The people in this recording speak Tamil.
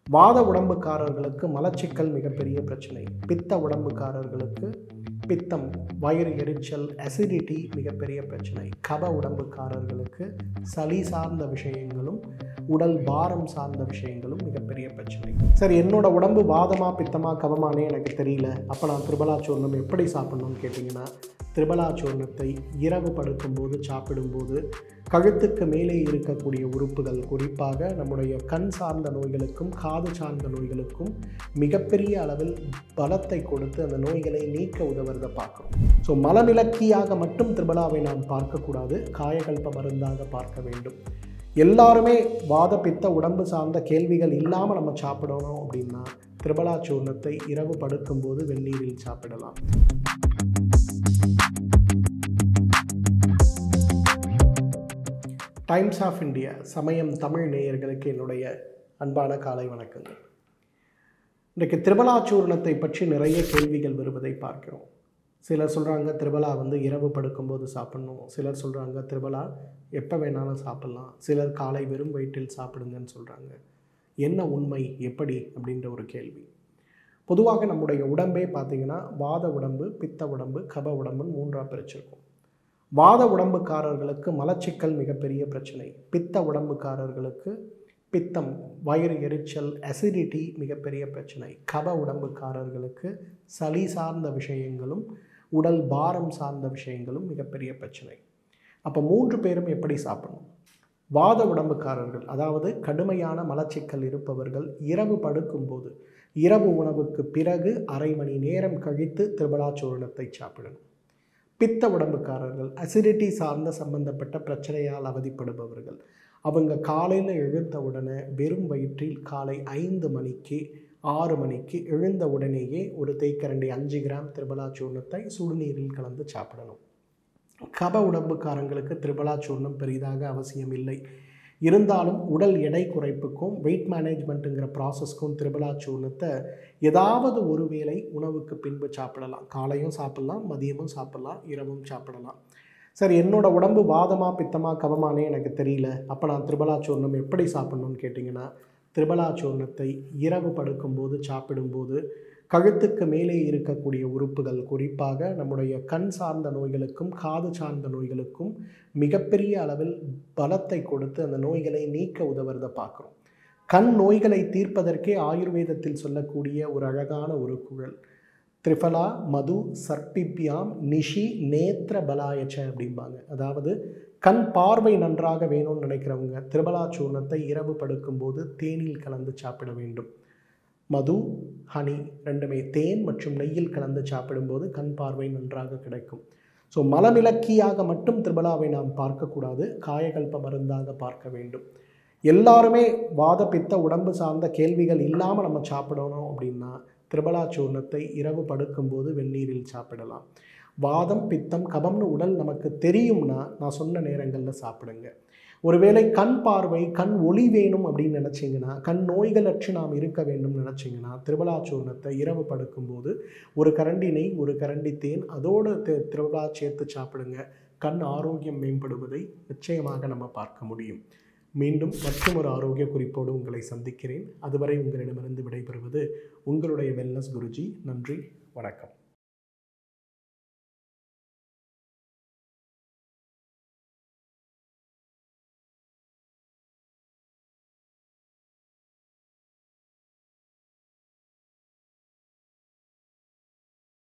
வாத உடம்புக்காரர்களுக்கு மலச்சிக்கல் மிகப்பெரிய பிரச்சனை பித்த உடம்புக்காரர்களுக்கு பித்தம் வயிறு எரிச்சல் அசிடிட்டி மிகப்பெரிய பிரச்சனை கப உடம்புக்காரர்களுக்கு சளி சார்ந்த விஷயங்களும் உடல் பாரம் சார்ந்த விஷயங்களும் மிகப்பெரிய பிரச்சனை சரி என்னோட உடம்பு வாதமா பித்தமா கபமானே எனக்கு தெரியல அப்போ நான் திரிபலா சூர்ணம் எப்படி சாப்பிடணும்னு கேட்டிங்கன்னா திரிபலா சூர்ணத்தை இரவு படுக்கும்போது சாப்பிடும்போது கழுத்துக்கு மேலே இருக்கக்கூடிய உறுப்புகள் குறிப்பாக நம்முடைய கண் சார்ந்த நோய்களுக்கும் காது சார்ந்த நோய்களுக்கும் மிகப்பெரிய அளவில் பலத்தை கொடுத்து அந்த நோய்களை நீக்க உதவுறதை பார்க்குறோம் ஸோ மலமிளக்கியாக மட்டும் திரிபலாவை நாம் பார்க்கக்கூடாது காயகல்ப மருந்தாக பார்க்க வேண்டும் எல்லாருமே வாத பித்த உடம்பு சார்ந்த கேள்விகள் இல்லாமல் நம்ம சாப்பிடணும் அப்படின்னா திரிபலா சூர்ணத்தை இரவு படுக்கும்போது வெந்நீரில் சாப்பிடலாம் டைம்ஸ் ஆஃப் இந்தியா சமயம் தமிழ் நேயர்களுக்கு என்னுடைய அன்பான காலை வணக்கங்கள் இன்றைக்கு திரிபலா சூர்ணத்தை பற்றி நிறைய கேள்விகள் வருவதை பார்க்கிறோம் சிலர் சொல்கிறாங்க திரிபலா வந்து இரவு படுக்கும்போது சாப்பிட்ணும் சிலர் சொல்கிறாங்க திரிபலா எப்போ வேணாலும் சாப்பிட்லாம் சிலர் காலை வெறும் வயிற்றில் சாப்பிடுங்கன்னு சொல்கிறாங்க என்ன உண்மை எப்படி அப்படின்ற ஒரு கேள்வி பொதுவாக நம்முடைய உடம்பே பார்த்திங்கன்னா வாத உடம்பு பித்த உடம்பு கப உடம்புன்னு மூன்றாக பிரிச்சிருக்கும் வாத உடம்புக்காரர்களுக்கு மலச்சிக்கல் மிகப்பெரிய பிரச்சனை பித்த உடம்புக்காரர்களுக்கு பித்தம் வயிறு எரிச்சல் அசிடிட்டி மிகப்பெரிய பிரச்சனை கப உடம்புக்காரர்களுக்கு சளி சார்ந்த விஷயங்களும் உடல் பாரம் சார்ந்த விஷயங்களும் மிகப்பெரிய பிரச்சனை அப்போ மூன்று பேரும் எப்படி சாப்பிடணும் வாத உடம்புக்காரர்கள் அதாவது கடுமையான மலச்சிக்கல் இருப்பவர்கள் இரவு படுக்கும்போது இரவு உணவுக்கு பிறகு அரை மணி நேரம் கழித்து திருபலாச்சூரணத்தை சாப்பிடணும் பித்த உடம்புக்காரர்கள் அசிடிட்டி சார்ந்த சம்பந்தப்பட்ட பிரச்சனையால் அவதிப்படுபவர்கள் அவங்க காலையில் எழுந்த உடனே வெறும் வயிற்றில் காலை ஐந்து மணிக்கு ஆறு மணிக்கு எழுந்த உடனேயே ஒரு தேய்க்கரண்டி அஞ்சு கிராம் திரிபலா சூர்ணத்தை சுடுநீரில் கலந்து சாப்பிடணும் கப உடம்புக்காரங்களுக்கு திரிபலா சூர்ணம் பெரிதாக அவசியம் இல்லை இருந்தாலும் உடல் எடை குறைப்புக்கும் வெயிட் மேனேஜ்மெண்ட்டுங்கிற ப்ராசஸ்க்கும் திரிபலா சூர்ணத்தை ஏதாவது ஒரு வேளை உணவுக்கு பின்பு சாப்பிடலாம் காலையும் சாப்பிடலாம் மதியமும் சாப்பிடலாம் இரவும் சாப்பிடலாம் சரி என்னோட உடம்பு வாதமா பித்தமா கவமானே எனக்கு தெரியல அப்போ நான் திரிபலா சூர்ணம் எப்படி சாப்பிட்ணுன்னு கேட்டிங்கன்னா திரிபலா சூர்ணத்தை இரவு படுக்கும்போது சாப்பிடும்போது கழுத்துக்கு மேலே இருக்கக்கூடிய உறுப்புகள் குறிப்பாக நம்முடைய கண் சார்ந்த நோய்களுக்கும் காது சார்ந்த நோய்களுக்கும் மிகப்பெரிய அளவில் பலத்தை கொடுத்து அந்த நோய்களை நீக்க உதவுறதை பார்க்குறோம் கண் நோய்களை தீர்ப்பதற்கே ஆயுர்வேதத்தில் சொல்லக்கூடிய ஒரு அழகான ஒரு குழல் திரிஃபலா மது சர்ப்பிப்யாம் நிஷி நேத்திர பலாயச்ச அப்படிம்பாங்க அதாவது கண் பார்வை நன்றாக வேணும்னு நினைக்கிறவங்க திரிபலா சூர்ணத்தை இரவு படுக்கும்போது தேனில் கலந்து சாப்பிட வேண்டும் மது ஹனி ரெண்டுமே தேன் மற்றும் நெய்யில் கலந்து சாப்பிடும்போது கண் பார்வை நன்றாக கிடைக்கும் ஸோ மலமிளக்கியாக மட்டும் திரிபலாவை நாம் பார்க்கக்கூடாது காயகல்ப மருந்தாக பார்க்க வேண்டும் எல்லாருமே வாத பித்த உடம்பு சார்ந்த கேள்விகள் இல்லாமல் நம்ம சாப்பிடணும் அப்படின்னா திரிபலா சூர்ணத்தை இரவு படுக்கும்போது வெந்நீரில் சாப்பிடலாம் வாதம் பித்தம் கபம்னு உடல் நமக்கு தெரியும்னா நான் சொன்ன நேரங்களில் சாப்பிடுங்க ஒருவேளை கண் பார்வை கண் ஒளி வேணும் அப்படின்னு நினச்சிங்கன்னா கண் நோய்களற்று நாம் இருக்க வேண்டும் நினச்சிங்கன்னா திருபலா சூர்ணத்தை இரவு படுக்கும்போது ஒரு கரண்டி நெய் ஒரு கரண்டி தேன் அதோடு திருவிழா சேர்த்து சாப்பிடுங்க கண் ஆரோக்கியம் மேம்படுவதை நிச்சயமாக நம்ம பார்க்க முடியும் மீண்டும் மற்றும் ஒரு ஆரோக்கிய குறிப்போடு உங்களை சந்திக்கிறேன் அதுவரை உங்களிடமிருந்து விடைபெறுவது உங்களுடைய வெல்னஸ் குருஜி நன்றி வணக்கம்